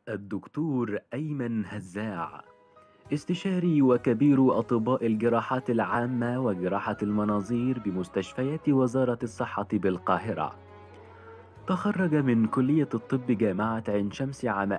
الدكتور أيمن هزاع استشاري وكبير أطباء الجراحات العامة وجراحة المناظير بمستشفيات وزارة الصحة بالقاهرة تخرج من كلية الطب جامعة عين شمس عام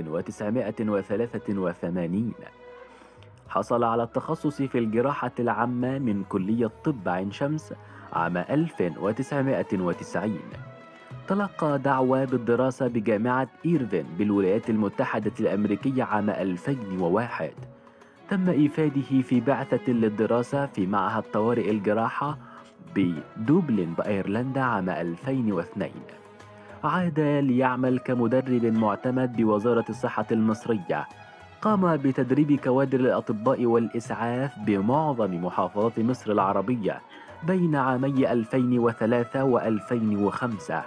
1983 حصل على التخصص في الجراحة العامة من كلية طب عين شمس عام 1990 تلقى دعوة بالدراسة بجامعة إيرفين بالولايات المتحدة الأمريكية عام 2001 تم إيفاده في بعثة للدراسة في معهد طوارئ الجراحة بدوبلين بأيرلندا عام 2002 عاد ليعمل كمدرب معتمد بوزارة الصحة المصرية قام بتدريب كوادر الأطباء والإسعاف بمعظم محافظات مصر العربية بين عامي 2003 و 2005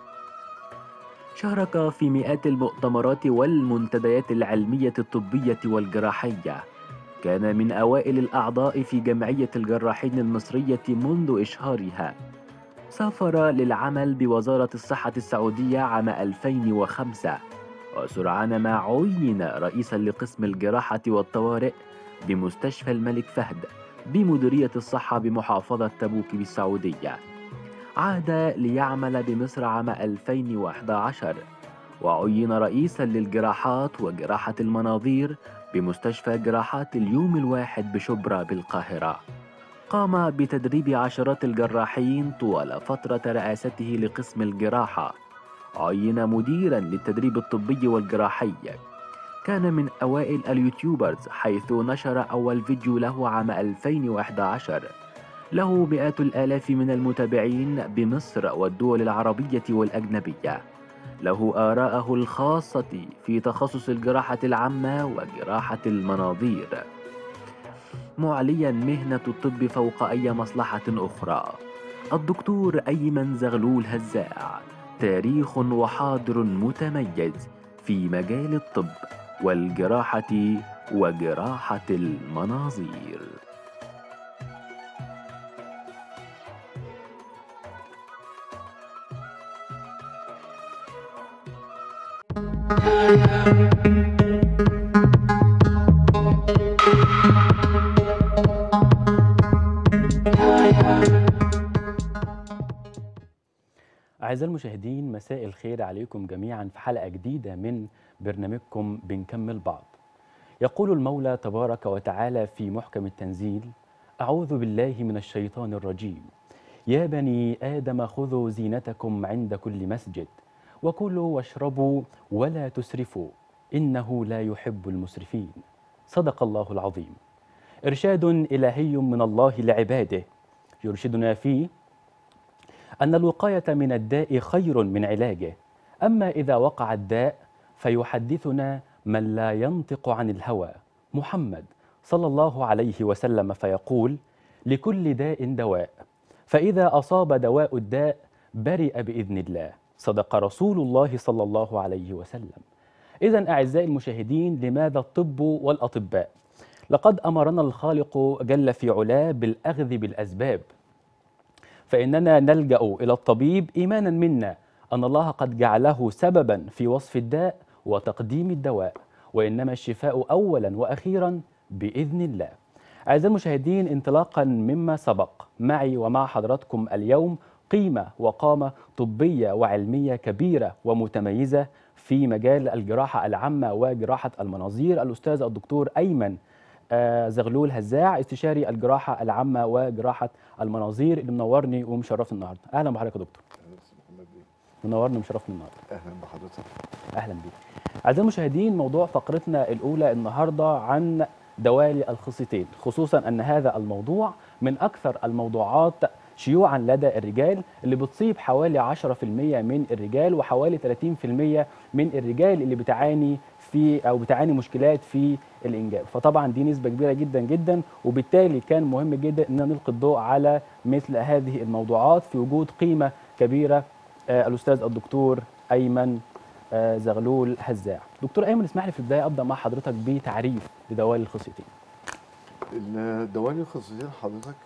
شارك في مئات المؤتمرات والمنتديات العلمية الطبية والجراحية كان من أوائل الأعضاء في جمعية الجراحين المصرية منذ إشهارها سافر للعمل بوزارة الصحة السعودية عام 2005 وسرعان ما عين رئيسا لقسم الجراحة والطوارئ بمستشفى الملك فهد بمديرية الصحة بمحافظة تبوك بالسعودية عاد ليعمل بمصر عام 2011 وعين رئيسا للجراحات وجراحة المناظير بمستشفى جراحات اليوم الواحد بشبرا بالقاهرة قام بتدريب عشرات الجراحين طوال فترة رئاسته لقسم الجراحة عين مديرا للتدريب الطبي والجراحي كان من أوائل اليوتيوبرز حيث نشر أول فيديو له عام 2011 له مئات الآلاف من المتابعين بمصر والدول العربية والأجنبية له آراءه الخاصة في تخصص الجراحة العامة وجراحة المناظير معليا مهنة الطب فوق أي مصلحة أخرى الدكتور أيمن زغلول هزاع تاريخ وحاضر متميز في مجال الطب والجراحة وجراحة المناظير أعزائي المشاهدين مساء الخير عليكم جميعا في حلقة جديدة من برنامجكم بنكمل بعض يقول المولى تبارك وتعالى في محكم التنزيل أعوذ بالله من الشيطان الرجيم يا بني آدم خذوا زينتكم عند كل مسجد وكلوا واشربوا ولا تسرفوا إنه لا يحب المسرفين صدق الله العظيم إرشاد إلهي من الله لعباده يرشدنا فيه أن الوقاية من الداء خير من علاجه أما إذا وقع الداء فيحدثنا من لا ينطق عن الهوى محمد صلى الله عليه وسلم فيقول لكل داء دواء فإذا أصاب دواء الداء برئ بإذن الله صدق رسول الله صلى الله عليه وسلم إذا أعزائي المشاهدين لماذا الطب والأطباء؟ لقد أمرنا الخالق جل في علاه بالأخذ بالأسباب فإننا نلجأ إلى الطبيب إيمانا منا أن الله قد جعله سببا في وصف الداء وتقديم الدواء وإنما الشفاء أولا وأخيرا بإذن الله أعزائي المشاهدين انطلاقا مما سبق معي ومع حضراتكم اليوم قيمة وقامة طبية وعلمية كبيرة ومتميزة في مجال الجراحة العامة وجراحة المناظير الأستاذ الدكتور أيمن زغلول هزاع استشاري الجراحة العامة وجراحة المناظير اللي منورني ومشرفني النهارده أهلا بحضرتك يا دكتور منورني ومشرفني النهارده اهلا بحضرتك أهلا بيك أعزائي المشاهدين موضوع فقرتنا الأولى النهارده عن دوالي الخصيتين خصوصا أن هذا الموضوع من أكثر الموضوعات شيوعا لدى الرجال اللي بتصيب حوالي 10% من الرجال وحوالي 30% من الرجال اللي بتعاني في او بتعاني مشكلات في الانجاب فطبعا دي نسبه كبيره جدا جدا وبالتالي كان مهم جدا ان نلقي الضوء على مثل هذه الموضوعات في وجود قيمه كبيره آه الاستاذ الدكتور ايمن آه زغلول هزاع دكتور ايمن اسمح لي في البدايه ابدا مع حضرتك بتعريف لدوالي الخصيتين الدوالي الخصيتين حضرتك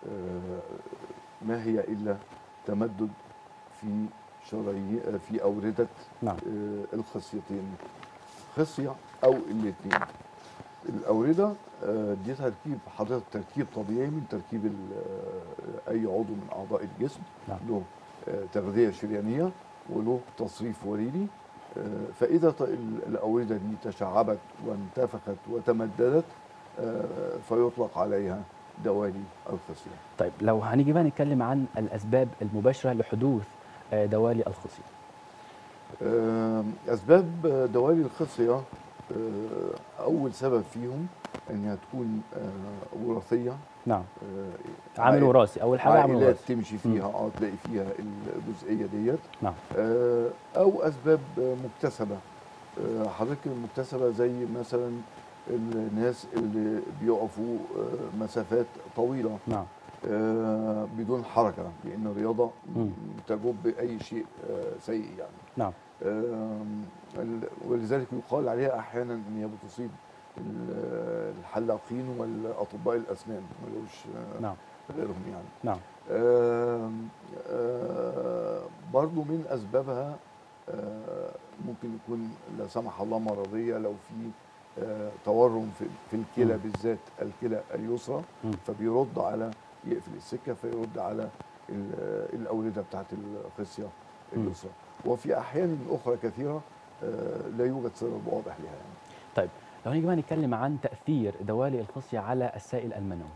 ما هي الا تمدد في شرايين في اورده نعم. الخصيتين خصيه او الاثنين الاورده آه، دي تركيب حضرتك تركيب طبيعي من تركيب ال- آه، اي عضو من اعضاء الجسم نعم. له آه، تغذيه شريانيه وله تصريف وريدي آه، فاذا ط- ال- الاورده دي تشعبت وانتفخت وتمددت آه، فيطلق عليها دوالي الخصيه طيب لو هنيجي بقى نتكلم عن الاسباب المباشره لحدوث آه، دوالي الخصيه آه، أسباب دوالي الخصية آه، أول سبب فيهم إنها تكون آه، وراثية نعم آه، عامل عائل- وراثي اول حاجه عامل عائلات وراثي تمشي فيها اه تلاقي فيها الجزئية ديت نعم آه، أو أسباب آه، مكتسبة آه، حضرتك المكتسبة زي مثلا الناس اللي بيقفوا آه، مسافات طويلة نعم آه، بدون حركة لأن الرياضة مم. تجب أي شيء آه، سيء يعني نعم آم، ال- ولذلك يقال عليها احيانا ان هي بتصيب ال- الحلاقين والاطباء الاسنان ملوش آه، نعم غيرهم يعني نعم آم، آه، برضو من اسبابها آه، ممكن يكون لا سمح الله مرضيه لو في آه، تورم في في الكلى مم. بالذات الكلى اليسرى مم. فبيرد على يقفل السكه فيرد على ال- الاورده بتاعت الخصيه مم. اليسرى وفي احيان اخرى كثيره آه، لا يوجد سبب واضح لها يعني. طيب لو هنيجي بقى نتكلم عن تاثير دوالي الخصيه على السائل المنوي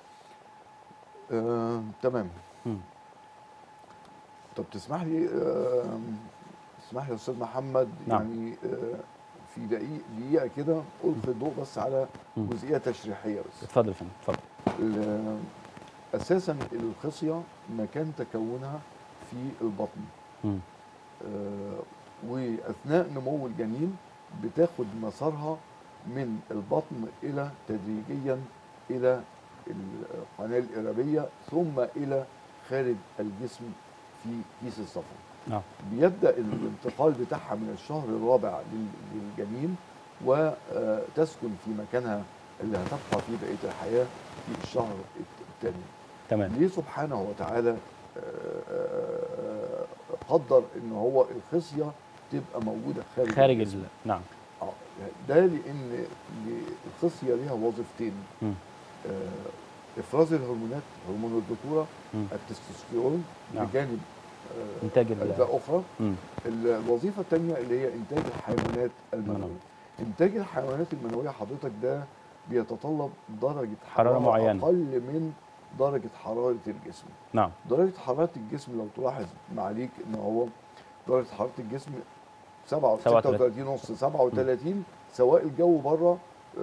آه، تمام مم. طب تسمح لي آه، تسمح لي يا استاذ محمد نعم. يعني آه، في دقيقه دقيقه كده القي الضوء بس على مم. جزئيه تشريحيه بس اتفضل يا فندم اتفضل ال- اساسا الخصيه مكان تكونها في البطن مم. آه، واثناء نمو الجنين بتاخد مسارها من البطن الى تدريجيا الى القناه الارابيه ثم الى خارج الجسم في كيس الصفر نعم بيبدا الانتقال بتاعها من الشهر الرابع لل- للجنين وتسكن في مكانها اللي هتبقى فيه بقيه الحياه في الشهر الثاني تمام ليه سبحانه وتعالى آه، آه، قدر ان هو الخصيه تبقى موجوده خارج خارج الجسم. ال... نعم آه، ده لان الخصيه ليها وظيفتين مم. آه، افراز الهرمونات هرمون الذكوره مم. التستوستيرون نعم. بجانب آه، إنتاج ال- اجزاء اخرى مم. الوظيفه الثانيه اللي هي انتاج الحيوانات المنوية. المنويه انتاج الحيوانات المنويه حضرتك ده بيتطلب درجه حرارة معينة. اقل من درجه حراره الجسم نعم درجه حراره الجسم لو تلاحظ معاليك ان هو درجه حراره الجسم 7 37 36 ونص 37 سواء الجو بره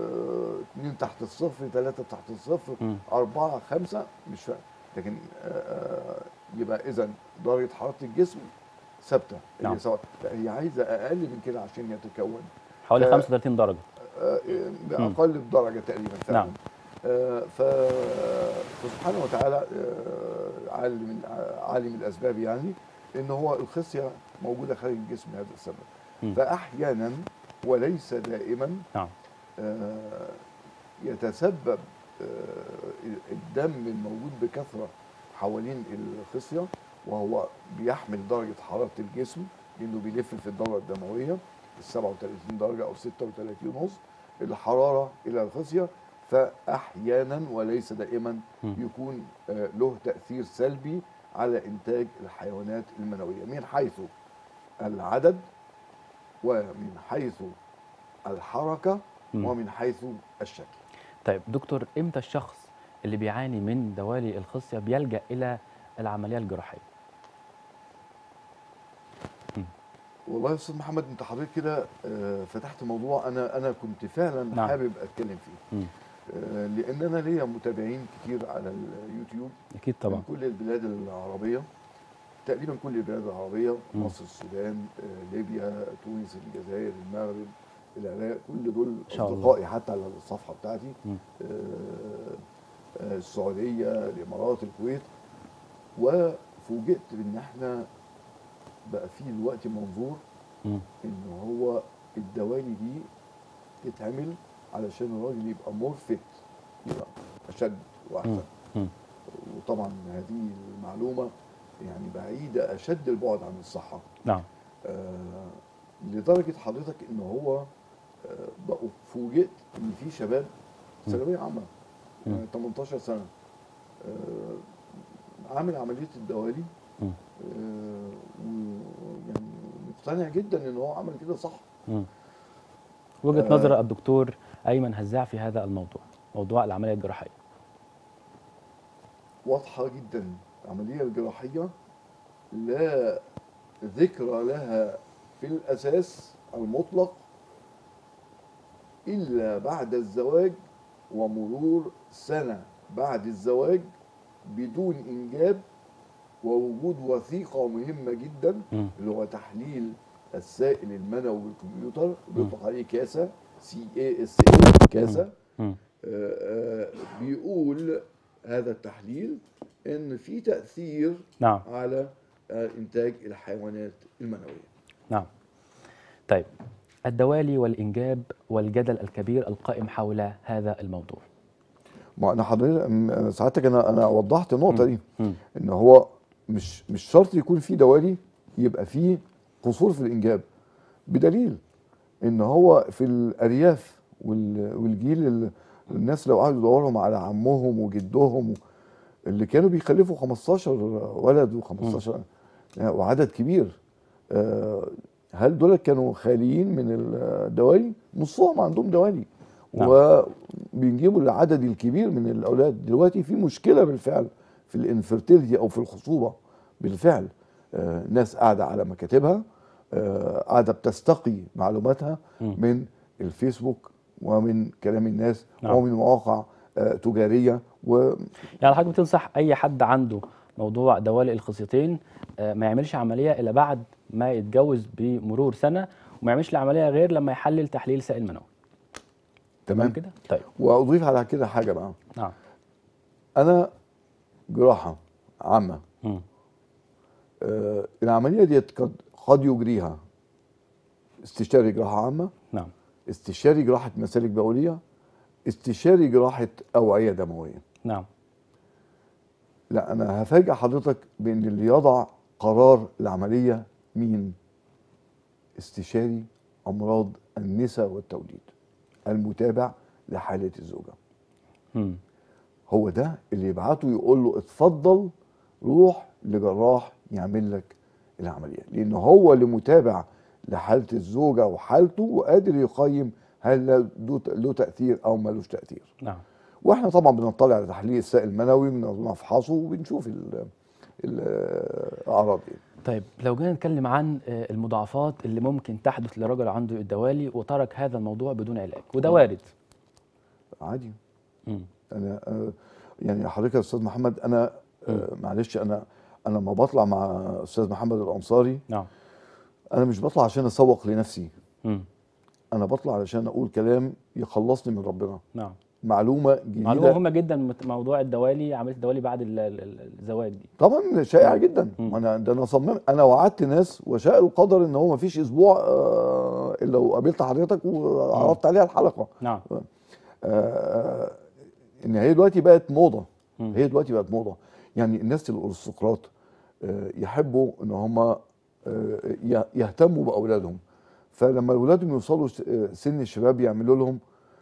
2 تحت الصفر 3 تحت الصفر مم. 4 5 مش فاهم لكن آه، آه، يبقى اذا درجه حراره الجسم ثابته نعم. هي سواء لا هي عايزه اقل من كده عشان يتكون حوالي ف- 35 درجه آه، باقل بدرجه تقريبا فعلا نعم. آه، ف فسبحانه وتعالى آه، عالم عالم الاسباب يعني ان هو الخصيه موجوده خارج الجسم لهذا السبب مم. فاحيانا وليس دائما نعم آه، يتسبب آه، الدم الموجود بكثره حوالين الخصيه وهو بيحمل درجه حراره الجسم لانه بيلف في الدوره الدمويه ال 37 درجه او 36 ونص الحراره الى الخصيه فاحيانا وليس دائما مم. يكون آه، له تاثير سلبي على انتاج الحيوانات المنويه من حيث العدد ومن حيث الحركه مم. ومن حيث الشكل طيب دكتور امتى الشخص اللي بيعاني من دوالي الخصيه بيلجا الى العمليه الجراحيه والله يا استاذ محمد انت حضرتك كده آه، فتحت موضوع انا انا كنت فعلا نعم. حابب اتكلم فيه مم. آه، لان انا ليا متابعين كتير على اليوتيوب اكيد طبعا من كل البلاد العربيه تقريبا كل البلاد العربيه مم. مصر السودان آه، ليبيا تونس الجزائر المغرب العراق كل دول شاء الله. اصدقائي حتى على الصفحه بتاعتي مم. آه، آه، السعوديه الامارات الكويت وفوجئت ان احنا بقى في دلوقتي منظور مم. ان هو الدوالي دي تتعمل علشان الراجل يبقى مور فيت يبقى اشد مم. واحسن مم. وطبعا هذه المعلومه يعني بعيده اشد البعد عن الصحه نعم آه لدرجه حضرتك ان هو آه، بقوا فوجئت ان في شباب ثانويه عامه مم. يعني 18 سنه آه، عامل عمليه الدوالي مم. آه، ويعني مقتنع جدا ان هو عمل كده صح مم. وجهة آه. نظر الدكتور أيمن هزاع في هذا الموضوع موضوع العملية الجراحية واضحه جدا العمليه الجراحيه لا ذكر لها في الاساس المطلق الا بعد الزواج ومرور سنه بعد الزواج بدون انجاب ووجود وثيقه مهمه جدا مم. اللي هو تحليل السائل المنوي بالكمبيوتر بيطلق عليه كاسا سي اي اس اي كاسا مم. آه، آه، بيقول هذا التحليل ان في تاثير نعم على آه، انتاج الحيوانات المنويه نعم طيب الدوالي والإنجاب والجدل الكبير القائم حول هذا الموضوع ما انا حضرتك م- ساعتك انا انا وضحت النقطه دي مم. ان هو مش مش شرط يكون في دوالي يبقى في قصور في الانجاب بدليل ان هو في الارياف وال- والجيل ال- الناس لو قعدوا يدورهم على عمهم وجدهم اللي كانوا بيخلفوا 15 ولد و15 وعدد كبير آه، هل دول كانوا خاليين من الدوالي؟ نصهم عندهم دوالي نعم. وبيجيبوا العدد الكبير من الاولاد دلوقتي في مشكله بالفعل في الانفرتيلتي او في الخصوبه بالفعل آه، ناس قاعده على مكاتبها آه، قاعده بتستقي معلوماتها مم. من الفيسبوك ومن كلام الناس نعم. ومن مواقع آه، تجاريه و يعني حضرتك بتنصح أي حد عنده موضوع دوالي الخصيتين آه، ما يعملش عملية إلا بعد ما يتجوز بمرور سنة وما يعملش العملية غير لما يحلل تحليل سائل منوي تمام كده طيب واضيف على كده حاجه بقى نعم انا جراحه عامه مم. آه، العمليه ديت قد قد يجريها استشاري جراحه عامه نعم استشاري جراحه مسالك بوليه استشاري جراحه اوعيه دمويه نعم لا انا هفاجئ حضرتك بان اللي يضع قرار العمليه مين استشاري امراض النساء والتوليد المتابع لحاله الزوجه مم. هو ده اللي يبعته يقول له اتفضل روح لجراح يعمل لك العمليه لان هو اللي متابع لحاله الزوجه وحالته وقادر يقيم هل له- له تاثير او ملوش تاثير نعم واحنا طبعا بنطلع على تحليل السائل المنوي بنفحصه وبنشوف ال- ال- الاعراض ايه طيب لو جينا نتكلم عن آه، المضاعفات اللي ممكن تحدث لرجل عنده الدوالي وترك هذا الموضوع بدون علاج وده وارد عادي مم. انا آه، يعني حضرتك يا استاذ محمد انا آه، معلش انا انا لما بطلع مع استاذ محمد الانصاري نعم انا مش بطلع عشان اسوق لنفسي مم. انا بطلع علشان اقول كلام يخلصني من ربنا نعم معلومه جديده معلومه مهمه جدا مت- موضوع الدوالي عمليه الدوالي بعد ال- ال- ال- الزواج دي طبعا شائع جدا مم. انا ده انا صمم انا وعدت ناس وشاء القدر ان هو ما فيش اسبوع آه، الا وقابلت حضرتك وعرضت عليها الحلقه نعم آه، ان هي دلوقتي بقت موضه مم. هي دلوقتي بقت موضه يعني الناس الارستقراط آه، يحبوا ان هم آه، ي- يهتموا باولادهم فلما اولادهم يوصلوا س- آه، سن الشباب يعملوا لهم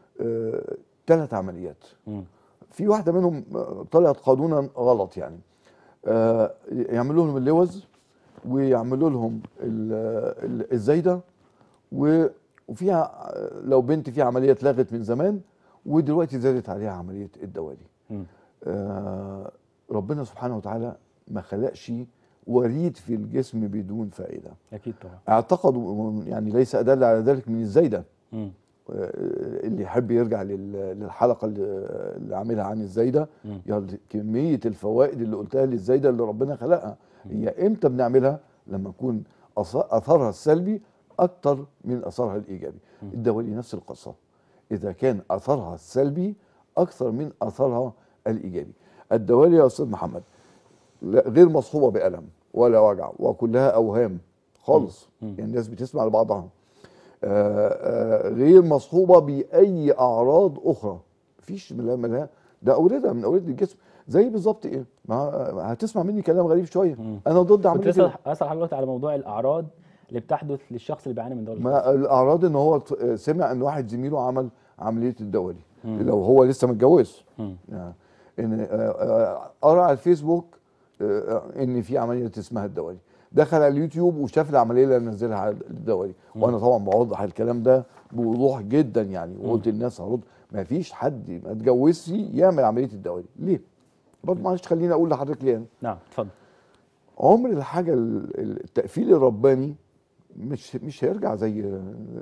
ثلاث عمليات مم. في واحده منهم آه، طلعت قانونا غلط يعني آه، يعملوا لهم اللوز ويعملوا لهم ال- ال- الزايده و- وفيها آه، لو بنت فيها عمليه اتلغت من زمان ودلوقتي زادت عليها عمليه الدوالي مم. آه، ربنا سبحانه وتعالى ما خلقش وريد في الجسم بدون فائده اكيد طبعا اعتقدوا يعني ليس ادل على ذلك من الزايده مم. آه، اللي يحب يرجع لل- للحلقه اللي اللي عاملها عن الزايده مم. يعني كميه الفوائد اللي قلتها للزايده اللي ربنا خلقها هي امتى بنعملها لما يكون أث- اثرها السلبي اكتر من اثرها الايجابي الدوالي نفس القصه اذا كان اثرها السلبي اكثر من اثرها الايجابي الدوالي يا استاذ محمد لا- غير مصحوبه بالم ولا وجع وكلها اوهام خالص مم. يعني الناس بتسمع لبعضها آه، آه، غير مصحوبه باي اعراض اخرى مفيش ملا ملا ده اورده من اورده الجسم زي بالظبط ايه ما هتسمع مني كلام غريب شويه مم. انا ضد كنت عمليه لسه ال- اسال حضرتك على موضوع الاعراض اللي بتحدث للشخص اللي بيعاني من دوالي ما الاعراض ان هو ت- سمع ان واحد زميله عمل عمليه الدوالي مم. لو هو لسه متجوز مم. يعني ان آه، آه، قرا على الفيسبوك آه، آه، ان في عمليه اسمها الدوالي دخل على اليوتيوب وشاف العمليه اللي أنا نزلها على الدوالي مم. وانا طبعا بوضح الكلام ده بوضوح جدا يعني وقلت للناس هرد ما فيش حد ما اتجوزش يعمل عمليه الدوالي ليه؟ برضه معلش خليني اقول لحضرتك ليه أنا. نعم اتفضل عمر الحاجه ال- ال- التقفيل الرباني مش مش هيرجع زي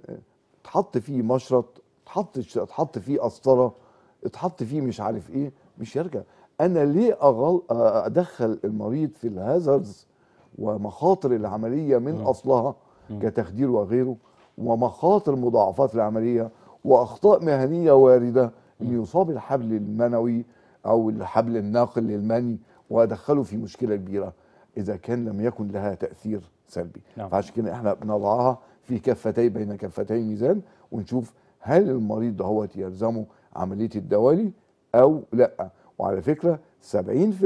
اتحط فيه مشرط اتحط اتحط فيه قسطره اتحط فيه مش عارف ايه مش هيرجع انا ليه أغل ادخل المريض في الهازردز ومخاطر العمليه من مم. اصلها مم. كتخدير وغيره ومخاطر مضاعفات العمليه واخطاء مهنيه وارده ان يصاب الحبل المنوي او الحبل الناقل للمني وادخله في مشكله كبيره اذا كان لم يكن لها تاثير سلبي نعم. فعشان كده احنا بنضعها في كفتي بين كفتي ميزان ونشوف هل المريض دهوت يلزمه عمليه الدوالي او لا وعلى فكره 70%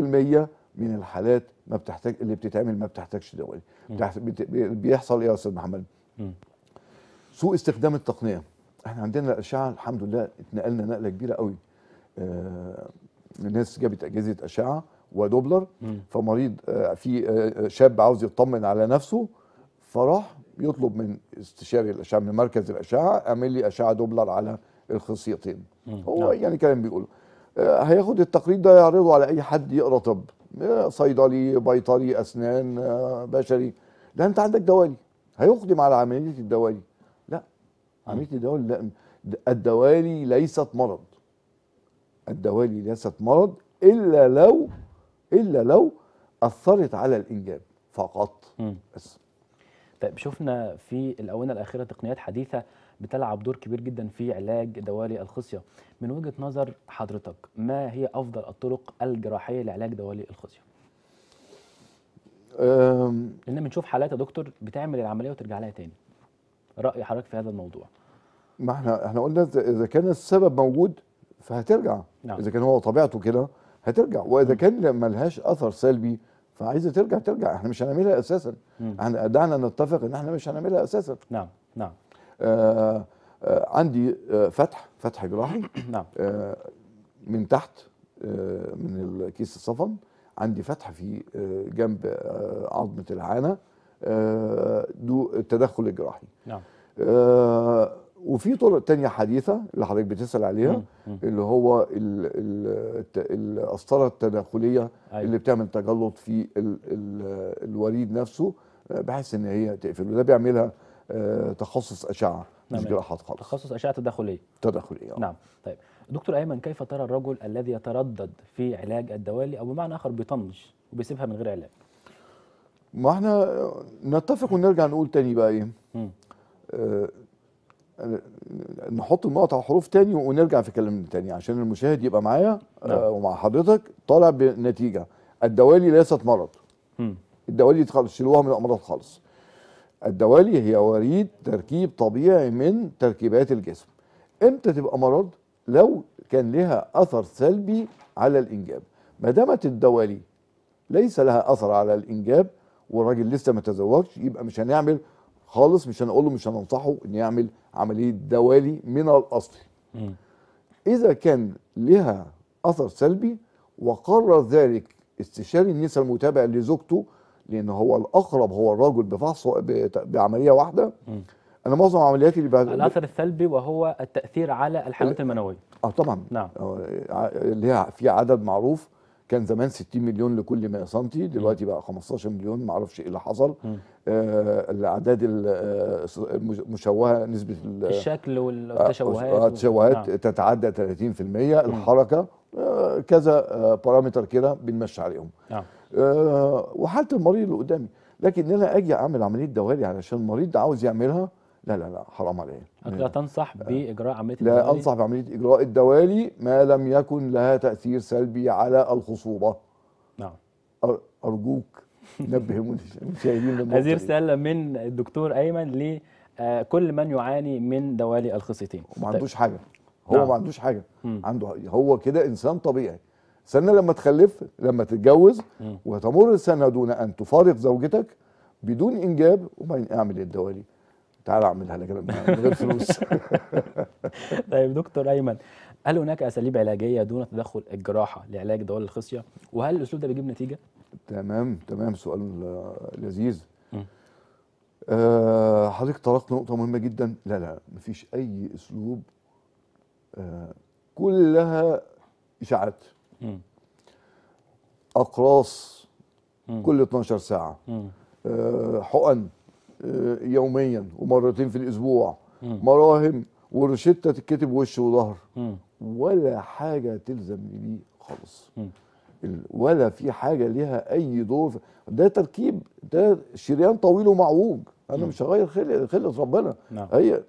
من الحالات ما بتحتاج اللي بتتعمل ما بتحتاجش دوالي مم. بتحت- بت- بيحصل ايه يا استاذ محمد مم. سوء استخدام التقنيه احنا عندنا الاشعه الحمد لله اتنقلنا نقله كبيره قوي آه الناس جابت اجهزه اشعه ودوبلر مم. فمريض آه في آه شاب عاوز يطمن على نفسه فراح يطلب من استشاري الاشعه من مركز الاشعه اعمل لي اشعه دوبلر على الخصيتين مم. هو نعم. يعني كلام بيقوله آه، هياخد التقرير ده يعرضه على اي حد يقرا طب آه، صيدلي بيطري اسنان آه، بشري لا انت عندك دوالي هيقدم على عمليه الدوالي لا عمليه الدوالي لا الدوالي ليست مرض الدوالي ليست مرض الا لو الا لو اثرت على الانجاب فقط مم. بس طيب شفنا في الآونة الأخيرة تقنيات حديثة بتلعب دور كبير جدا في علاج دوالي الخصية من وجهة نظر حضرتك ما هي أفضل الطرق الجراحية لعلاج دوالي الخصية أم، لأن بنشوف حالات يا دكتور بتعمل العملية وترجع لها تاني رأي حضرتك في هذا الموضوع ما احنا احنا قلنا إذا- اذا كان السبب موجود فهترجع نعم. اذا كان هو طبيعته كده هترجع واذا كان ملهاش اثر سلبي فعايزه ترجع ترجع احنا مش هنعملها اساسا مم. احنا دعنا نتفق ان احنا مش هنعملها اساسا نعم نعم آه آه عندي آه فتح فتح جراحي نعم آه من تحت آه من الكيس الصفن عندي فتح في آه جنب آه عظمه العانه آه دو التدخل الجراحي نعم آه وفي طرق تانية حديثة اللي حضرتك بتسأل عليها مم. مم. اللي هو ال- ال- الت- القسطرة التداخلية أيوة. اللي بتعمل تجلط في ال ال الوريد نفسه آه، بحيث ان هي تقفل وده بيعملها آه، تخصص أشعة مش نعم. جراحات خالص تخصص أشعة تداخلية تداخلية آه. نعم طيب دكتور أيمن كيف ترى الرجل الذي يتردد في علاج الدوالي أو بمعنى آخر بيطنش وبيسيبها من غير علاج ما احنا آه، نتفق ونرجع نقول تاني بقى ايه مم. آه، آه، نحط النقط على حروف تاني ونرجع في كلامنا تاني عشان المشاهد يبقى معايا نعم. آه، ومع حضرتك طالع بنتيجة الدوالي ليست مرض مم. الدوالي خالص شيلوها من الامراض خالص الدوالي هي وريد تركيب طبيعي من تركيبات الجسم امتى تبقى مرض لو كان لها اثر سلبي على الانجاب ما دامت الدوالي ليس لها اثر على الانجاب والراجل لسه ما تزوجش يبقى مش هنعمل خالص مش هنقول له مش هننصحه ان يعمل عمليه دوالي من الاصل مم. إذا كان لها أثر سلبي وقرر ذلك استشاري النساء المتابع لزوجته لأن هو الأقرب هو الرجل بفحص بت- بعملية واحدة مم. أنا معظم عملياتي اللي بعد الأثر السلبي وهو التأثير على الحيوانات المنوية اه طبعا نعم. آه، ع- اللي هي في عدد معروف كان زمان 60 مليون لكل 100 سنتي دلوقتي بقى 15 مليون ما اعرفش ايه اللي حصل مم. آه الاعداد ال- آه، المش- المشوهه نسبه ال- الشكل آه، والتشوهات آه، التشوهات نعم. تتعدى 30% الحركه آه، كذا آه، بارامتر كده بنمشي عليهم نعم آه، وحاله المريض اللي قدامي لكن ان انا اجي اعمل عمليه دوالي علشان المريض ده عاوز يعملها لا لا لا حرام عليا حضرتك لا تنصح بإجراء عملية لا الدوالي؟ انصح بعمليه اجراء الدوالي ما لم يكن لها تاثير سلبي على الخصوبه نعم أر- ارجوك نبه المشاهدين للنقطة هذه دي. رسالة من الدكتور أيمن لكل من يعاني من دوالي الخصيتين وما عندوش حاجه هو نعم. ما عندوش حاجه مم. عنده هو كده انسان طبيعي سنه لما تخلف لما تتجوز مم. وتمر السنه دون ان تفارق زوجتك بدون انجاب وبعدين اعمل الدوالي تعال اعملها لك أنا من غير فلوس طيب دكتور ايمن هل هناك اساليب علاجيه دون تدخل الجراحه لعلاج دوال الخصيه وهل الاسلوب ده بيجيب نتيجه تمام تمام سؤال آه، لذيذ مم. آه حضرتك طرقت نقطة مهمة جدا لا لا مفيش أي أسلوب آه كلها إشاعات مم. أقراص مم. كل 12 ساعة مم. آه حقن آه يوميا ومرتين في الأسبوع مم. مراهم وروشتة تتكتب وش وظهر مم. ولا حاجة تلزم دي خالص مم. ال- ولا في حاجة ليها أي دور في- ده تركيب ده شريان طويل ومعوج أنا مم. مش هغير خلق خلقة ربنا نعم هي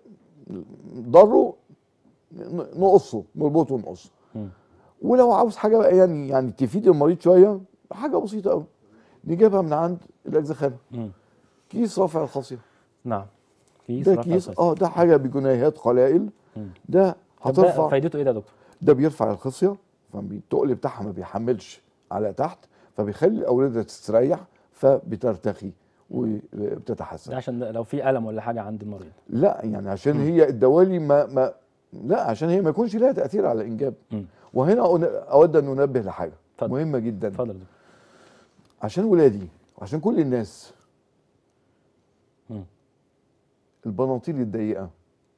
ضره ن- نقصه نربطه ونقصه مم. ولو عاوز حاجة بقى يعني يعني تفيد المريض شوية حاجة بسيطة قوي نجيبها من عند الأجزخانة مم. كيس رافع الخاصية نعم كيس ده رفع كيس الخصية. اه ده حاجة بجنيهات قلائل مم. ده طب ده هترفع فايدته ايه ده يا دكتور ده بيرفع الخصيه فالتقل بتاعها ما بيحملش على تحت فبيخلي الاورده تستريح فبترتخي وبتتحسن ده عشان لو في الم ولا حاجه عند المريض لا يعني عشان هي الدوالي ما ما لا عشان هي ما يكونش لها تاثير على الانجاب مم. وهنا أن- اود ان ننبه لحاجه اتفضل. مهمه جدا اتفضل يا دكتور عشان ولادي وعشان كل الناس مم. البناطيل الضيقه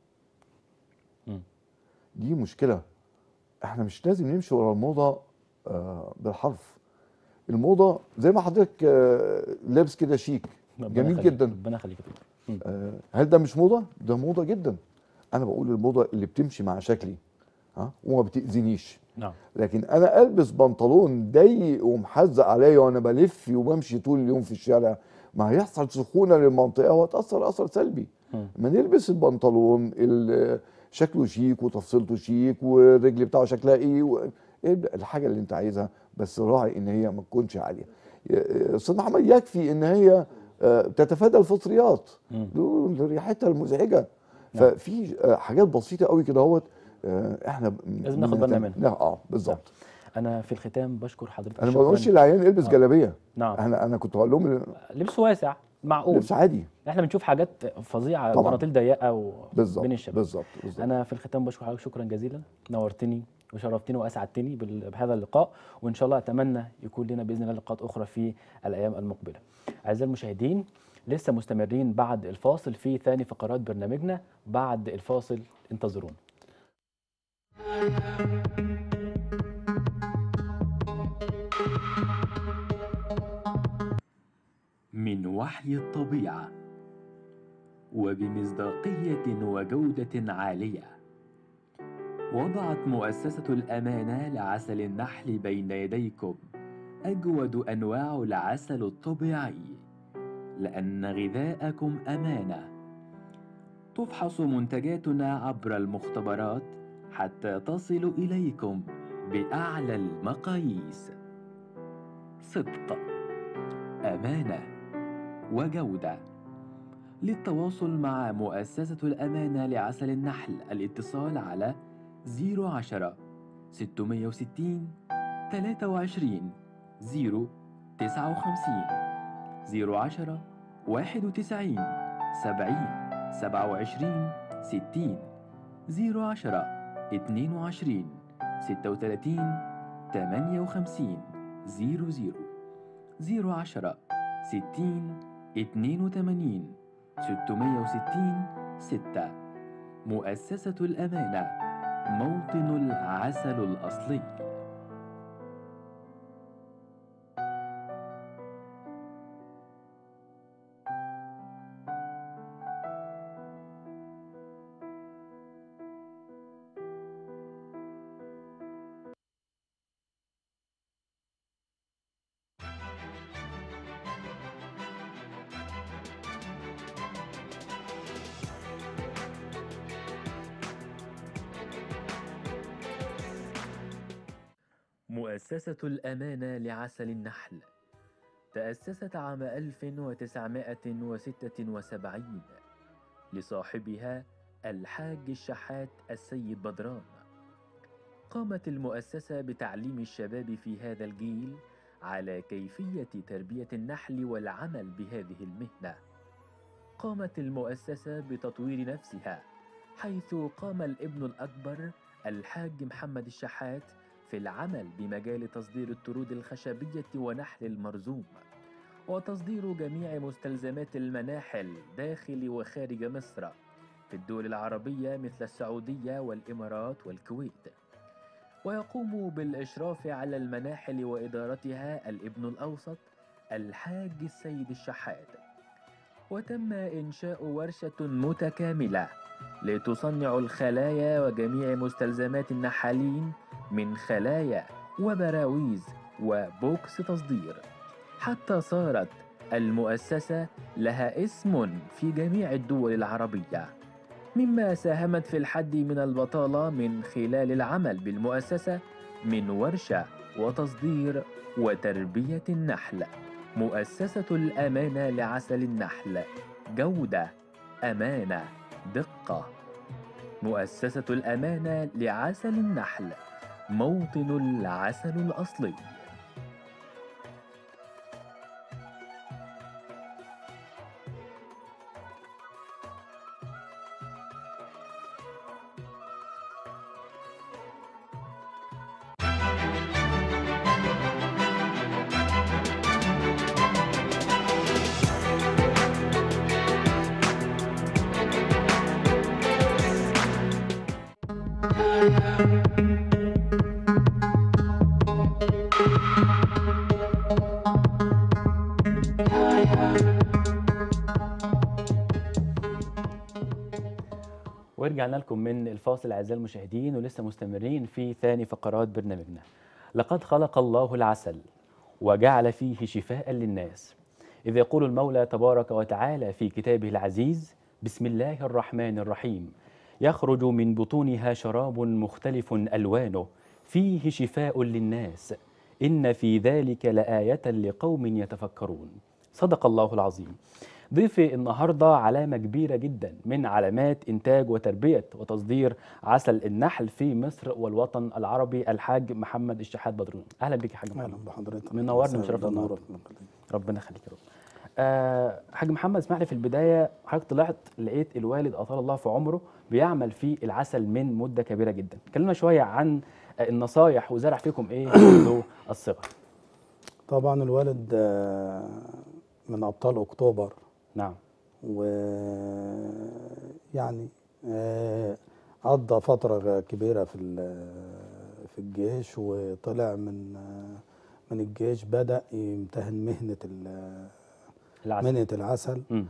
مم. دي مشكله احنا مش لازم نمشي ورا الموضه آه بالحرف الموضه زي ما حضرتك آه لابس كده شيك ربنا جميل يخليك. جدا. ربنا يخليك يا دكتور مم. آه هل ده مش موضه ده موضه جدا انا بقول الموضه اللي بتمشي مع شكلي ها وما بتاذينيش نعم لكن انا البس بنطلون ضيق ومحزق عليا وانا بلف وبمشي طول اليوم في الشارع ما هيحصل سخونه للمنطقه وهتاثر اثر سلبي مم. ما نلبس البنطلون اللي شكله شيك وتفصيلته شيك والرجل بتاعه شكلها ايه و... إيه الحاجه اللي انت عايزها بس راعي ان هي ما تكونش عاليه يا- استاذ محمد يكفي ان هي آه، تتفادى الفطريات مم. دول ريحتها المزعجه نعم. ففي آه، حاجات بسيطه قوي كده اهوت آه، احنا ب- لازم ناخد بالنا بنهتم- منها. لا اه بالظبط انا في الختام بشكر حضرتك انا ما شكراً. بقولش للعيان البس آه. جلابيه نعم انا انا كنت هقول لهم لبس واسع معقول لبس عادي احنا بنشوف حاجات فظيعه طبعاً. بناطيل ضيقه و... بالظبط بين الشباب بالظبط بالظبط انا في الختام بشكر حضرتك شكرا جزيلا نورتني وشرفتني واسعدتني بال- بهذا اللقاء وان شاء الله اتمنى يكون لنا باذن الله لقاءات اخرى في الايام المقبله اعزائي المشاهدين لسه مستمرين بعد الفاصل في ثاني فقرات برنامجنا بعد الفاصل انتظرونا من وحي الطبيعة وبمصداقية وجودة عالية وضعت مؤسسة الأمانة لعسل النحل بين يديكم أجود أنواع العسل الطبيعي لأن غذاءكم أمانة تفحص منتجاتنا عبر المختبرات حتى تصل إليكم بأعلى المقاييس صدق أمانة وجودة للتواصل مع مؤسسة الأمانة لعسل النحل الاتصال على 010 660 23 059 010 91 70 27 60 010 22 36 58 00 010 60 82 660 6 مؤسسة الأمانة موطن العسل الأصلي مؤسسة الأمانة لعسل النحل تأسست عام 1976 لصاحبها الحاج الشحات السيد بدران قامت المؤسسة بتعليم الشباب في هذا الجيل على كيفية تربية النحل والعمل بهذه المهنة. قامت المؤسسة بتطوير نفسها، حيث قام الابن الأكبر الحاج محمد الشحات في العمل بمجال تصدير الطرود الخشبية ونحل المرزوم، وتصدير جميع مستلزمات المناحل داخل وخارج مصر، في الدول العربية مثل السعودية والإمارات والكويت. ويقوم بالإشراف على المناحل وإدارتها الابن الأوسط الحاج السيد الشحات وتم إنشاء ورشة متكاملة لتصنع الخلايا وجميع مستلزمات النحالين من خلايا وبراويز وبوكس تصدير حتى صارت المؤسسة لها اسم في جميع الدول العربية مما ساهمت في الحد من البطالة من خلال العمل بالمؤسسة من ورشة وتصدير وتربية النحل مؤسسة الأمانة لعسل النحل جودة أمانة دقة مؤسسة الأمانة لعسل النحل موطن العسل الأصلي ورجعنا لكم من الفاصل اعزائي المشاهدين ولسه مستمرين في ثاني فقرات برنامجنا. لقد خلق الله العسل وجعل فيه شفاء للناس. إذ يقول المولى تبارك وتعالى في كتابه العزيز: بسم الله الرحمن الرحيم. يخرج من بطونها شراب مختلف ألوانه فيه شفاء للناس. إن في ذلك لآية لقوم يتفكرون. صدق الله العظيم. ضيفي النهارده علامه كبيره جدا من علامات انتاج وتربيه وتصدير عسل النحل في مصر والوطن العربي الحاج محمد الشحات بدرون اهلا بك يا حاج اهلا محمد بحضرتك منورني ومشرفنا النهارده ربنا يخليك يا رب آه حاج محمد اسمح لي في البدايه حضرتك طلعت لقيت الوالد اطال الله في عمره بيعمل في العسل من مده كبيره جدا كلمنا شويه عن آه، النصايح وزرع فيكم ايه منذ الصغر طبعا الوالد آه، من ابطال اكتوبر نعم ويعني قضى فترة كبيرة في ال- في الجيش وطلع من آه، من الجيش بدأ يمتهن مهنة ال- العسل مهنة العسل مم.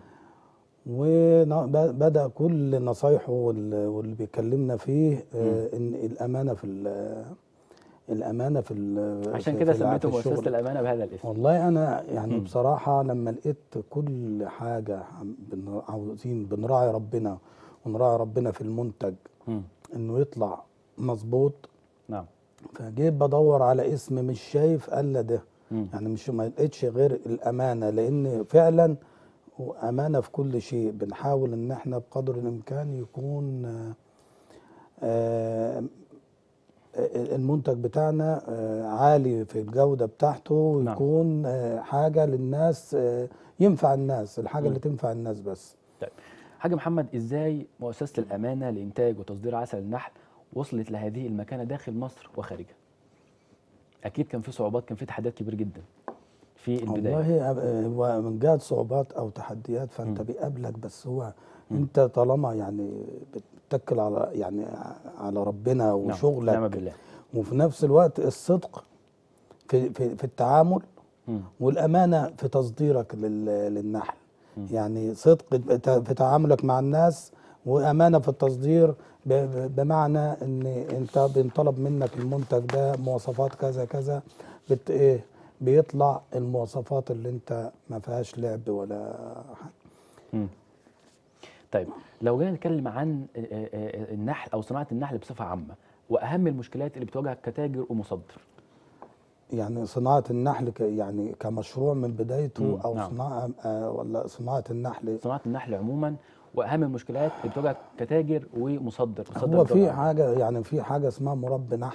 وبدأ كل نصايحه وال- واللي بيكلمنا فيه آه، ان الامانه في ال- الامانه في ال- عشان في- كده في الع- سميته في مؤسسه الشغل. الامانه بهذا الاسم والله انا يعني مم. بصراحه لما لقيت كل حاجه عم- بن- عاوزين بنراعي ربنا ونراعي ربنا في المنتج مم. انه يطلع مظبوط نعم فجيت بدور على اسم مش شايف الا ده مم. يعني مش ما لقيتش غير الامانه لان فعلا امانه في كل شيء بنحاول ان احنا بقدر الامكان يكون آه، آه، المنتج بتاعنا آه، عالي في الجوده بتاعته نعم. ويكون آه، حاجه للناس آه، ينفع الناس الحاجه مم. اللي تنفع الناس بس طيب حاج محمد ازاي مؤسسه الامانه لانتاج وتصدير عسل النحل وصلت لهذه المكانه داخل مصر وخارجها اكيد كان في صعوبات كان في تحديات كبيره جدا في البدايه والله آه، هو من جهه صعوبات او تحديات فانت مم. بيقابلك بس هو مم. انت طالما يعني بتتكل على يعني على ربنا نعم وشغلك نعم بالله وفي نفس الوقت الصدق في في, في التعامل مم. والامانه في تصديرك لل- للنحل مم. يعني صدق بت- في تعاملك مع الناس وامانه في التصدير ب- ب- بمعنى ان انت بينطلب منك المنتج ده مواصفات كذا كذا بت ايه بيطلع المواصفات اللي انت ما فيهاش لعب ولا حاجه مم. طيب لو جينا نتكلم عن آه، آه، آه، النحل او صناعه النحل بصفه عامه واهم المشكلات اللي بتواجهك كتاجر ومصدر يعني صناعه النحل ك يعني كمشروع من بدايته مم، او نعم. صناعه آه ولا صناعه النحل صناعه النحل عموما واهم المشكلات اللي بتواجهك كتاجر ومصدر مصدر هو في الدولار. حاجه يعني في حاجه اسمها مربي نحل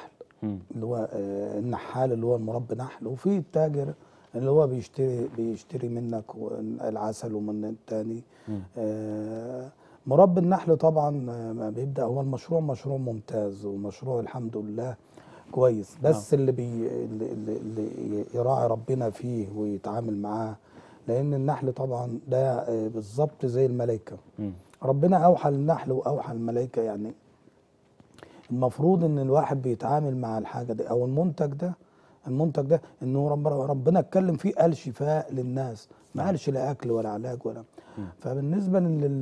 مم. اللي هو آه، النحال اللي هو المربي نحل وفي التاجر اللي هو بيشتري بيشتري منك و- العسل ومن التاني مم. آه، مربي النحل طبعا آه، ما بيبدا هو المشروع مشروع ممتاز ومشروع الحمد لله كويس بس اللي بي اللي, اللي, اللي يراعي ربنا فيه ويتعامل معاه لان النحل طبعا ده آه، بالظبط زي الملائكه مم. ربنا اوحى للنحل واوحى الملائكه يعني المفروض ان الواحد بيتعامل مع الحاجه دي او المنتج ده المنتج ده انه رب ربنا اتكلم فيه قال شفاء للناس ما قالش لا اكل ولا علاج ولا فبالنسبه لل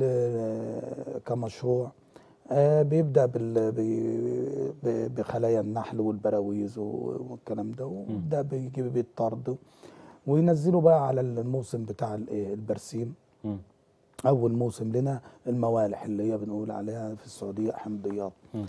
كمشروع آه بيبدا بال بي- ب- بخلايا النحل والبراويز والكلام ده ويبدا بيجيب بالطرد وينزله بقى على الموسم بتاع الإيه؟ البرسيم مم. اول موسم لنا الموالح اللي هي بنقول عليها في السعوديه حمضيات مم.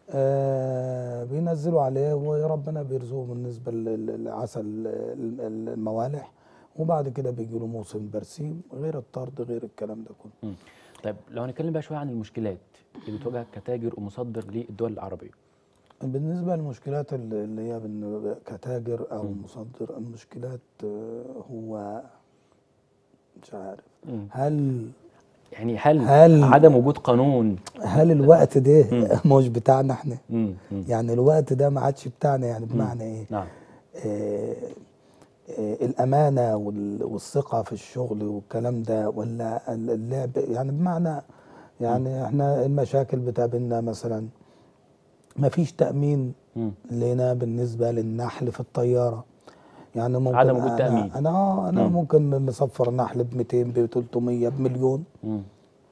آه بينزلوا عليه وربنا بيرزقه بالنسبه لل- للعسل ال- ال- الموالح وبعد كده بيجي له موسم برسيم غير الطرد غير الكلام ده كله مم. طيب لو هنتكلم بقى شويه عن المشكلات اللي بتواجهك كتاجر ومصدر للدول العربية بالنسبه للمشكلات ال- اللي هي بن- كتاجر او مصدر المشكلات آه، هو مش عارف مم. هل يعني هل, هل- عدم وجود قانون هل الوقت ده مش بتاعنا احنا مم. مم. يعني الوقت ده ما عادش بتاعنا يعني بمعنى ايه نعم آه، آه، الأمانة وال- والثقة في الشغل والكلام ده ولا ال- اللعب يعني بمعنى يعني احنا المشاكل بتقابلنا مثلا ما فيش تأمين مم. لنا بالنسبة للنحل في الطيارة يعني ممكن عدم وجود أنا- تأمين. أنا آه، أنا مم. ممكن مصفر نحل ب 200 ب 300 بمليون مم.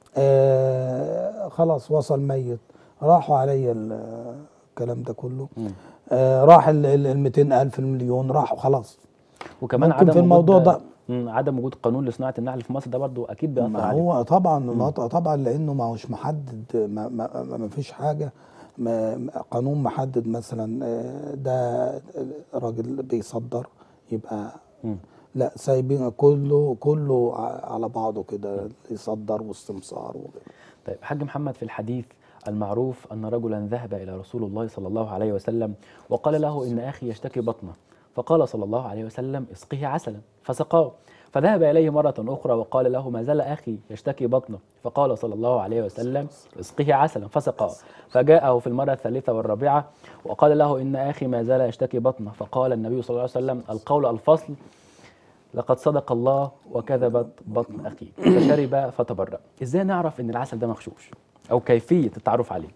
آه خلاص وصل ميت راحوا عليا ال- الكلام ده كله مم. آه راح ال 200 ألف المليون راحوا خلاص وكمان ممكن عدم في الموضوع وجود ده- مم. عدم وجود قانون لصناعة النحل في مصر ده برضو أكيد بيأثر ما عليه هو طبعا ما طبعا لانه ما هوش محدد ما, ما, ما فيش حاجه ما ما- قانون محدد مثلا آه، ده راجل بيصدر يبقى مم. لا سايبين كله كله ع- على بعضه كده يصدر واستمصار وكده طيب حاج محمد في الحديث المعروف أن رجلا ذهب إلى رسول الله صلى الله عليه وسلم وقال له إن أخي يشتكي بطنه فقال صلى الله عليه وسلم اسقه عسلا فسقاه فذهب إليه مرة أخرى وقال له ما زال أخي يشتكي بطنه فقال صلى الله عليه وسلم اسقه عسلا فسقاه فجاءه في المرة الثالثة والرابعة وقال له إن أخي ما زال يشتكي بطنه فقال النبي صلى الله عليه وسلم القول الفصل لقد صدق الله وكذبت بطن أخيك فشرب فتبرأ إزاي نعرف إن العسل ده مغشوش أو كيفية التعرف عليه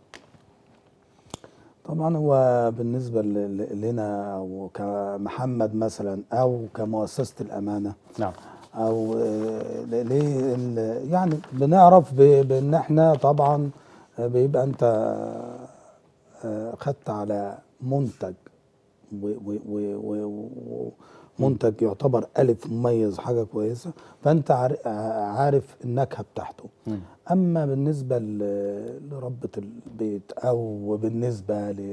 طبعا هو بالنسبه ل- ل- لنا او كمحمد مثلا او كمؤسسه الامانه نعم او آه، ليه ال- يعني بنعرف ب- بان احنا طبعا آه، بيبقى انت آه، خدت على منتج و- و- و- و- و- منتج يعتبر الف مميز حاجه كويسه فانت عار- عارف النكهه بتاعته مم. اما بالنسبه ل- لربة البيت او بالنسبه ل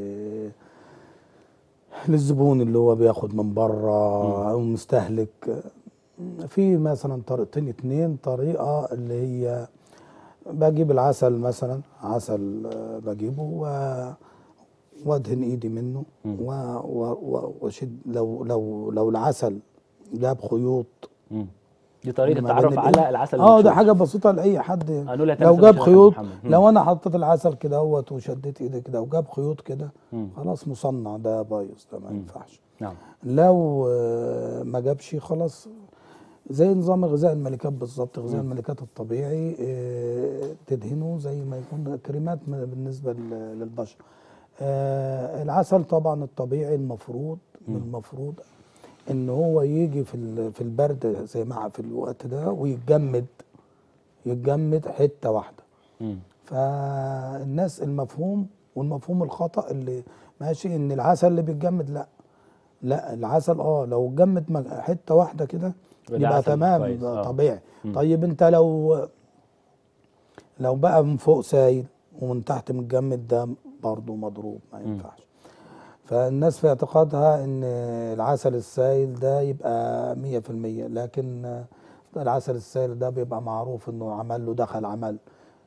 للزبون اللي هو بياخد من بره او مستهلك في مثلا طريقتين اتنين طريقه اللي هي بجيب العسل مثلا عسل آه، بجيبه و وادهن ايدي منه و- و- و- واشد لو لو لو العسل جاب خيوط مم. دي طريقة ما التعرف بين على الإيه؟ العسل اه ده المغشوش. حاجه بسيطه لاي حد هنقول لها لو تناسب جاب الشيخ خيوط محمد. مم. لو انا حطيت العسل كده اهوت وشديت ايدي كده وجاب خيوط كده مم. خلاص مصنع ده بايظ ده ما ينفعش نعم لو آه، ما جابش خلاص زي نظام غذاء الملكات بالظبط غذاء الملكات الطبيعي آه، تدهنه زي ما يكون كريمات م- بالنسبه لل- للبشره آه، العسل طبعا الطبيعي المفروض من المفروض ان هو يجي في ال- في البرد زي ما في الوقت ده ويتجمد يتجمد حته واحده مم. فالناس المفهوم والمفهوم الخطأ اللي ماشي ان العسل اللي بيتجمد لا لا العسل اه لو اتجمد مج- حته واحده كده يبقى ده يبقى عسل تمام كويس، ده آه. طبيعي مم. طيب انت لو لو بقى من فوق سايل ومن تحت متجمد ده برضه مضروب ما ينفعش فالناس في اعتقادها ان العسل السائل ده يبقى مية في المية لكن العسل السائل ده بيبقى معروف انه عمل له دخل عمل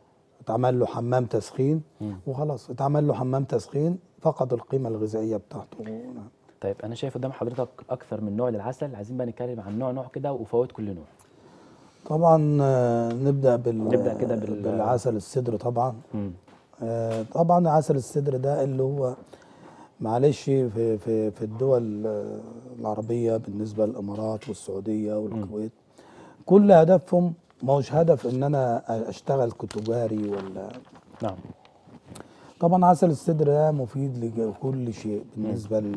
اتعمل له حمام تسخين مم. وخلاص اتعمل له حمام تسخين فقد القيمه الغذائيه بتاعته نعم. طيب انا شايف قدام حضرتك اكثر من نوع للعسل عايزين بقى نتكلم عن نوع نوع كده وفوائد كل نوع طبعا آه، نبدا بال نبدأ كده بال- بالعسل السدر طبعا مم. آه، طبعا عسل السدر ده اللي هو معلش في في في الدول آه، العربيه بالنسبه للامارات والسعوديه والكويت كل هدفهم ما هوش هدف ان انا اشتغل كتجاري ولا نعم طبعا عسل السدر ده مفيد لكل شيء بالنسبه ل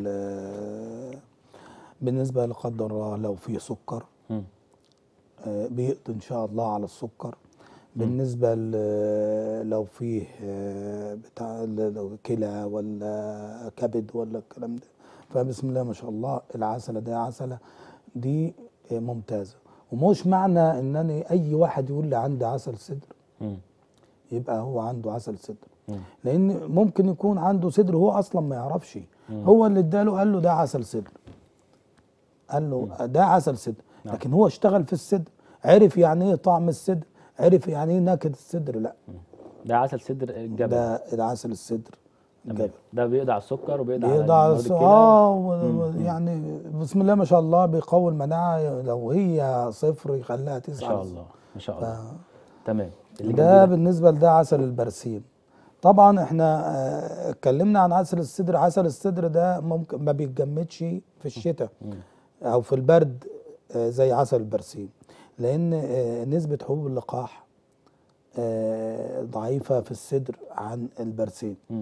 بالنسبه لا قدر الله لو في سكر مم. آه، بيقضي ان شاء الله على السكر بالنسبه ل- لو فيه آه، بتاع ال- لو كلى ولا كبد ولا الكلام ده فبسم الله ما شاء الله العسله ده عسله دي آه، ممتازه ومش معنى انني اي واحد يقول لي عندي عسل صدر مم. يبقى هو عنده عسل صدر مم. لان ممكن يكون عنده صدر هو اصلا ما يعرفش هو اللي اداله قال له ده عسل صدر قال له ده عسل صدر نعم. لكن هو اشتغل في الصدر عرف يعني ايه طعم الصدر عرف يعني ايه نكهه الصدر لا ده عسل صدر الجبل ده ده عسل الصدر تمام. الجبل ده بيقضي على السكر وبيقضي على بيقضي على مواد الس- الكلى. اه و- و- يعني بسم الله ما شاء الله بيقوي المناعه لو هي صفر يخليها ما تسعه شاء الله ما شاء الله ف- تمام اللي ده جنبيه ده. بالنسبه لده عسل البرسيم طبعا احنا آه، اتكلمنا عن عسل الصدر عسل الصدر ده ممكن ما بيتجمدش في الشتاء او في البرد آه، زي عسل البرسيم لان آه، نسبه حبوب اللقاح آه، ضعيفه في الصدر عن البرسيم مم.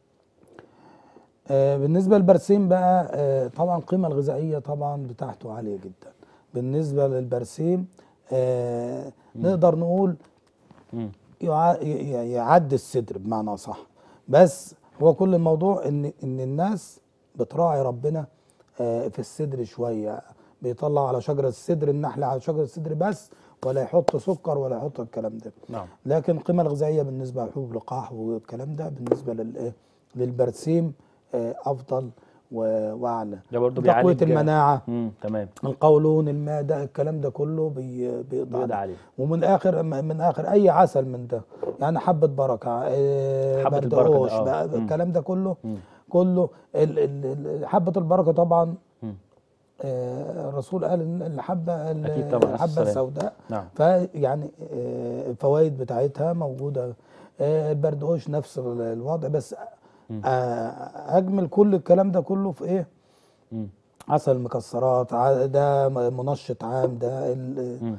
آه، بالنسبه للبرسيم بقى آه، طبعا القيمه الغذائيه طبعا بتاعته عاليه جدا بالنسبه للبرسيم آه، نقدر نقول مم. يع- ي- يعدي الصدر بمعنى صح بس هو كل الموضوع ان ان الناس بتراعي ربنا آه، في الصدر شويه بيطلع على شجره الصدر النحل على شجره الصدر بس ولا يحط سكر ولا يحط الكلام ده نعم لكن القيمه الغذائيه بالنسبه لحبوب اللقاح والكلام ده بالنسبه للايه للبرسيم آه، افضل و- واعلى ده برضه تقويه بيعالج المناعه مم. تمام القولون المعده الكلام ده كله بي- بيقضي بيقضي عليه. عليه ومن اخر من اخر اي عسل من ده يعني حبه بركه آه، حبة البركة ده، بردقوش آه. بقى مم. الكلام ده كله مم. كله ال- ال- ال- حبه البركه طبعا مم. آه، الرسول قال ان الحبه ال- أكيد طبعا، عليه الحبه السلام. السوداء نعم فيعني آه، الفوائد بتاعتها موجوده آه، البردقوش نفس ال- الوضع بس مم. آه، اجمل كل الكلام ده كله في ايه مم. عسل المكسرات ع- ده منشط عام ده ال- مم.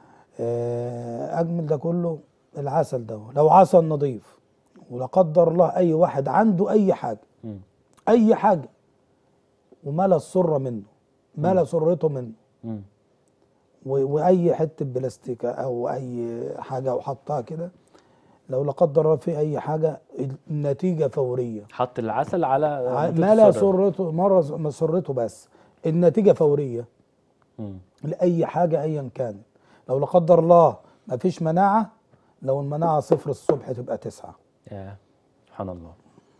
آه، اجمل ده كله العسل ده لو عسل نظيف ولا قدر الله اي واحد عنده اي حاجه مم. اي حاجه وملا السره منه ملا سرته منه مم. و- واي حته بلاستيكه او اي حاجه وحطها كده لو لا قدر الله في اي حاجه النتيجه فوريه حط العسل على ع- منطقة ملا السرة. سرته مره مسرته بس النتيجه فوريه مم. لاي حاجه ايا كانت لو لا قدر الله ما فيش مناعه لو المناعه صفر الصبح تبقى تسعة يا سبحان الله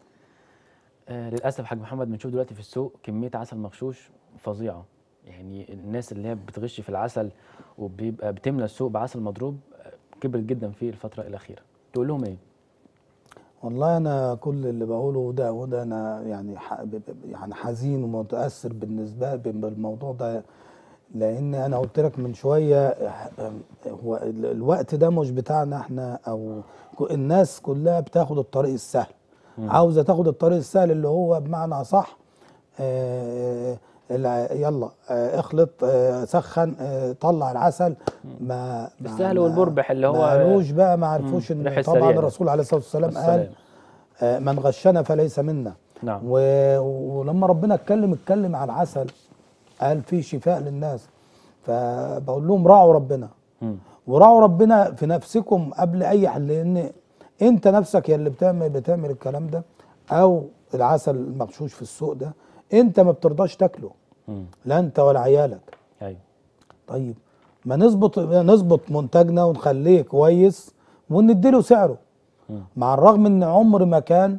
آه للاسف حاج محمد بنشوف دلوقتي في السوق كميه عسل مغشوش فظيعه يعني الناس اللي هي بتغش في العسل وبيبقى بتملى السوق بعسل مضروب آه، كبرت جدا في الفتره الاخيره تقول لهم ايه والله انا كل اللي بقوله ده وده انا يعني ح- ب- ب- يعني حزين ومتاثر بالنسبه لي بالموضوع ده لان انا قلت لك من شويه هو ال- الوقت ده مش بتاعنا احنا او ك- الناس كلها بتاخد الطريق السهل عاوزه تاخد الطريق السهل اللي هو بمعنى صح آه الع- يلا آه اخلط آه سخن آه طلع العسل ما ما- بالسهل ما- والمربح اللي هو- ما قالوش بقى ما عرفوش مم، ريح ان طبعا السريع ده. الرسول عليه الصلاه والسلام قال والسلام. آه، من غشنا فليس منا نعم و- ولما ربنا اتكلم اتكلم عن العسل قال فيه شفاء للناس فبقول لهم راعوا ربنا مم. وراعوا ربنا في نفسكم قبل اي حل لان انت نفسك يا اللي بتعمل بتعمل الكلام ده او العسل المغشوش في السوق ده انت ما بترضاش تاكله مم. لا انت ولا عيالك ايوه طيب ما نظبط نظبط منتجنا ونخليه كويس ونديله سعره مم. مع الرغم ان عمر ما كان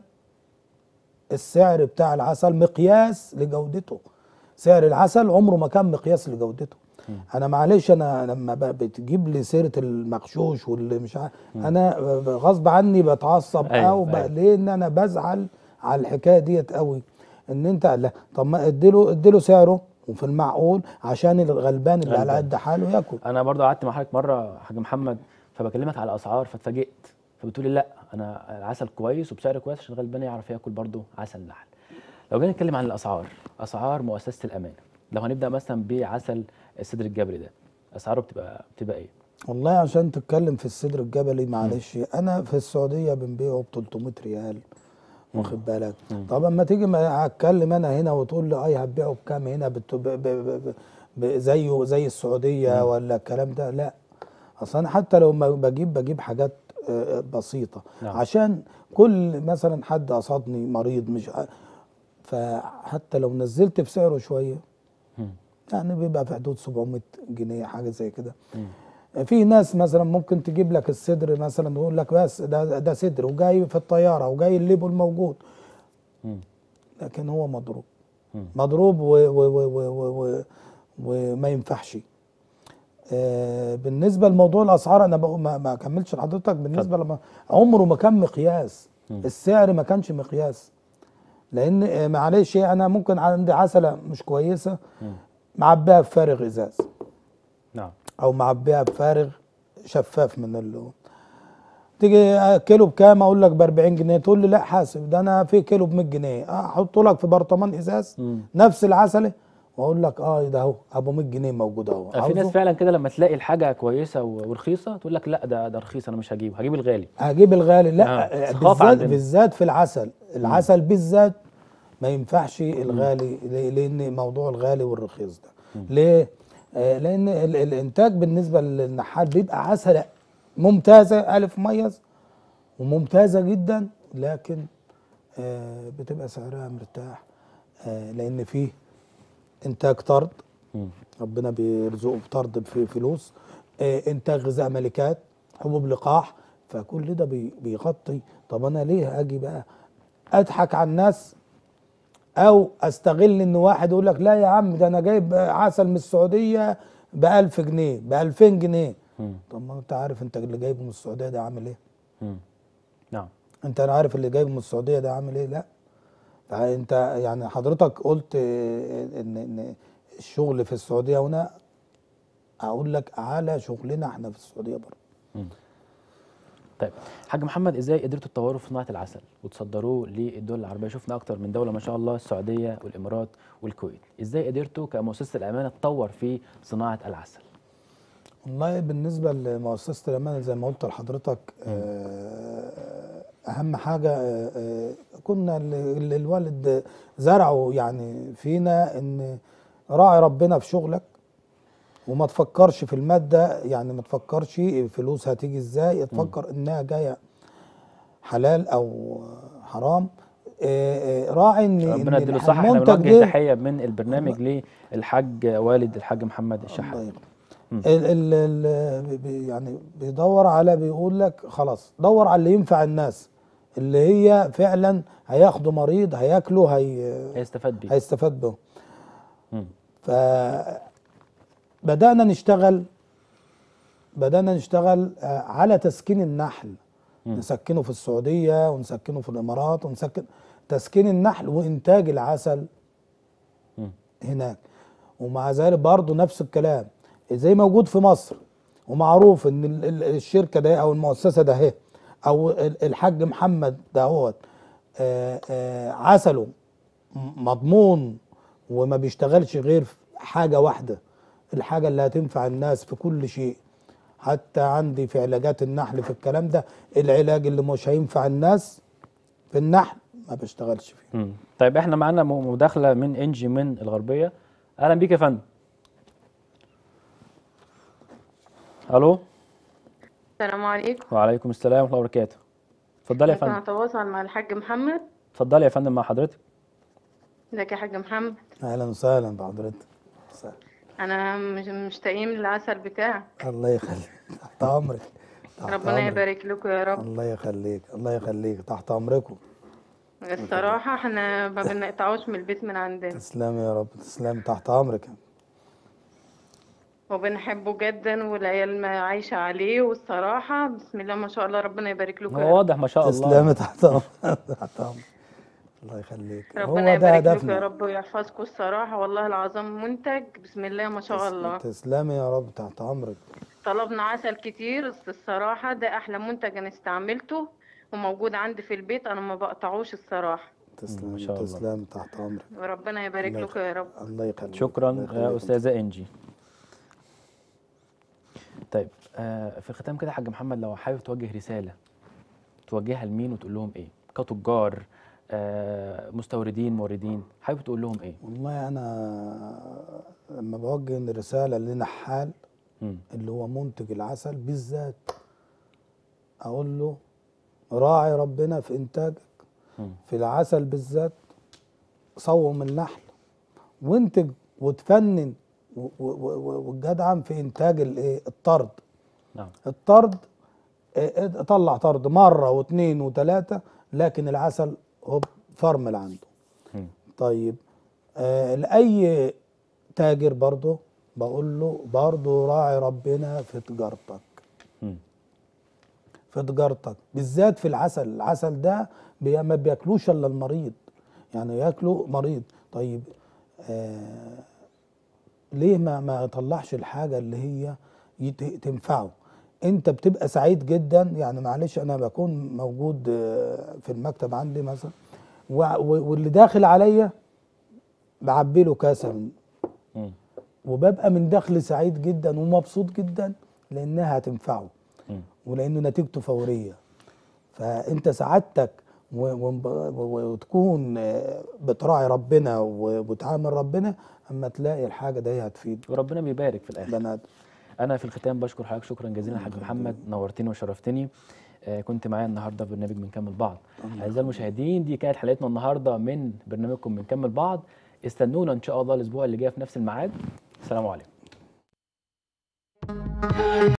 السعر بتاع العسل مقياس لجودته سعر العسل عمره ما كان مقياس لجودته انا معلش انا لما ب- بتجيب لي سيره المغشوش واللي مش عارف انا ب- غصب عني بتعصب أيوة، او ب- أيوة. لان انا بزعل على الحكايه ديت قوي ان انت لا طب ما اديله اديله سعره وفي المعقول عشان الغلبان اللي على غلبان. قد حاله ياكل انا برضو قعدت مع حضرتك مره حاج محمد فبكلمك على اسعار فاتفاجئت فبتقولي لا انا العسل كويس وبسعر كويس عشان الغلبان يعرف ياكل برضو عسل نحل لو جينا نتكلم عن الاسعار اسعار مؤسسه الامانه لو هنبدا مثلا بعسل السدر الجبري ده اسعاره بتبقى بتبقى ايه والله عشان تتكلم في السدر الجبلي معلش انا في السعوديه بنبيعه ب 300 ريال واخد بالك طب اما تيجي ما اتكلم انا هنا وتقول لي اي هتبيعه بكام هنا بت- ب- ب- ب- ب- زيه زي السعوديه ولا الكلام ده لا اصلا حتى لو ما بجيب بجيب حاجات آه، بسيطه نعم. عشان كل مثلا حد قصدني مريض مش ع- فحتى لو نزلت في سعره شويه مم. يعني بيبقى في حدود 700 جنيه حاجه زي كده في ناس مثلا ممكن تجيب لك الصدر مثلا ويقول لك بس ده ده صدر وجاي في الطياره وجاي الليبل موجود مم. لكن هو مضروب مم. مضروب و و و و و و وما ينفعش آه بالنسبه لموضوع الاسعار انا بقول ما, ما كملتش لحضرتك بالنسبه لما عمره ما كان مقياس السعر ما كانش مقياس لان آه، معلش انا ممكن عندي عسله مش كويسه معبيها بفارغ ازاز نعم او معبيها بفارغ شفاف من اللون تيجي كيلو بكام اقول لك ب 40 جنيه تقول لي لا حاسب ده انا في كيلو ب 100 جنيه احطه لك في برطمان ازاز مم. نفس العسله واقول لك اه ده اهو ابو 100 جنيه موجود اهو في ناس عاوزه؟ فعلا كده لما تلاقي الحاجه كويسه و- ورخيصه تقول لك لا ده ده رخيص انا مش هجيبه هجيب الغالي هجيب الغالي لا آه، آه، ثقافة بالذات عندنا. بالذات في العسل العسل بالذات ما ينفعش الغالي ليه؟ لان موضوع الغالي والرخيص ده ليه آه، لان ال- الانتاج بالنسبه للنحال بيبقى عسل ممتازه الف مميز وممتازه جدا لكن آه، بتبقى سعرها مرتاح آه، لان فيه انتاج طرد مم. ربنا بيرزقه بطرد في فلوس آه، انتاج غذاء ملكات حبوب لقاح فكل ده بي- بيغطي طب انا ليه اجي بقى اضحك على الناس او استغل ان واحد يقول لك لا يا عم ده انا جايب عسل من السعوديه ب 1000 جنيه ب 2000 جنيه مم. طب ما انت عارف انت اللي جايبه من السعوديه ده عامل ايه مم. نعم انت عارف اللي جايبه من السعوديه ده عامل ايه لا فانت يعني حضرتك قلت اه، ان ان الشغل في السعوديه هنا اقول لك على شغلنا احنا في السعوديه برضه طيب حاج محمد ازاي قدرتوا تطوروا في صناعه العسل وتصدروه للدول العربيه شفنا اكتر من دوله ما شاء الله السعوديه والامارات والكويت ازاي قدرتوا كمؤسسه الامانه تطور في صناعه العسل والله بالنسبه لمؤسسه الامانه زي ما قلت لحضرتك اه، اهم حاجه اه، اه، كنا ال- ال- الوالد زرعه يعني فينا ان راعي ربنا في شغلك وما تفكرش في المادة يعني ما تفكرش الفلوس هتيجي ازاي تفكر انها جاية حلال او حرام آه، آه، راعي ان ربنا إن يديله الصحه احنا المنتج بنوجه ده تحيه من البرنامج للحاج والد الحاج محمد الشحات الله يرضى. ال ال ال بي- يعني بيدور على بيقول لك خلاص دور على اللي ينفع الناس اللي هي فعلا هياخدوا مريض هياكلوا هي هيستفاد بيه هيستفاد به مم. فبدأنا نشتغل بدأنا نشتغل آه، على تسكين النحل نسكنه في السعودية ونسكنه في الإمارات ونسكن تسكين النحل وإنتاج العسل مم. هناك ومع ذلك برضه نفس الكلام زي موجود في مصر ومعروف ان ال- ال- الشركه ده او المؤسسه ده اهي او ال- الحاج محمد دهوت آه، آه، عسله م- مضمون وما بيشتغلش غير في حاجه واحده الحاجه اللي هتنفع الناس في كل شيء حتى عندي في علاجات النحل في الكلام ده العلاج اللي مش هينفع الناس في النحل ما بشتغلش فيه مم. طيب احنا معانا م- مداخله من انجي من الغربيه اهلا بيك يا فندم الو السلام عليكم وعليكم السلام ورحمه الله وبركاته اتفضلي يا ممكن فندم اتواصل مع الحاج محمد اتفضلي يا فندم مع حضرتك ازيك يا حاج محمد اهلا وسهلا بحضرتك وسهلا. انا مش مشتاقين للعسل بتاعك الله يخليك تحت امرك تحت ربنا أمرك. يبارك لكم يا رب الله يخليك الله يخليك تحت امركم الصراحة احنا ما بنقطعوش من البيت من عندنا تسلم يا رب تسلم تحت امرك وبنحبه جدا والعيال ما عايشة عليه والصراحة بسم الله ما شاء الله ربنا يبارك لكم يا هو رب. واضح ما شاء الله تسلمي تحت امرك تحت امرك الله يخليك هو ربنا ده يبارك لكم يا هدفنا رب ويحفظكم الصراحة والله العظيم منتج بسم الله ما شاء الله تسلمي يا رب تحت امرك طلبنا عسل كتير بس الصراحة ده أحلى منتج أنا استعملته وموجود عندي في البيت أنا ما بقطعوش الصراحة تسلمي شاء الله. تسلمي تحت امرك وربنا يبارك الله لكم يا رب الله يخليك شكرا الله يا يخليك. استاذه انجي طيب آه، في الختام كده يا حاج محمد لو حابب توجه رساله توجهها لمين وتقول لهم ايه كتجار آه، مستوردين موردين حابب تقول لهم ايه والله انا لما بوجه رساله لنحال مم. اللي هو منتج العسل بالذات اقول له راعي ربنا في انتاجك مم. في العسل بالذات صوم النحل وانتج وتفنن و- و- و- وتجدعم في انتاج الايه الطرد نعم الطرد اه، اه، طلع طرد مره واثنين وثلاثه لكن العسل هو فرمل عنده مم. طيب آه لاي تاجر برضه بقول له برضه راعي ربنا في تجارتك مم. في تجارتك بالذات في العسل العسل ده بي ما بياكلوش الا المريض يعني ياكله مريض طيب آه ليه ما ما يطلعش الحاجه اللي هي يت- تنفعه انت بتبقى سعيد جدا يعني معلش انا بكون موجود آه، في المكتب عندي مثلا و- و- واللي داخل عليا بعبي له كاسه من مم. وببقى من داخل سعيد جدا ومبسوط جدا لانها هتنفعه مم. ولانه نتيجته فوريه فانت سعادتك و- و- و- وتكون آه، بتراعي ربنا وبتعامل ربنا اما تلاقي الحاجه دي هتفيد وربنا بيبارك في الاخر بني آدم. انا في الختام بشكر حضرتك شكرا جزيلا يا حاج محمد نورتني وشرفتني آه، كنت معايا النهارده في برنامج بنكمل بعض اعزائي المشاهدين دي كانت حلقتنا النهارده من برنامجكم بنكمل بعض استنونا ان شاء الله الاسبوع اللي جاي في نفس الميعاد السلام عليكم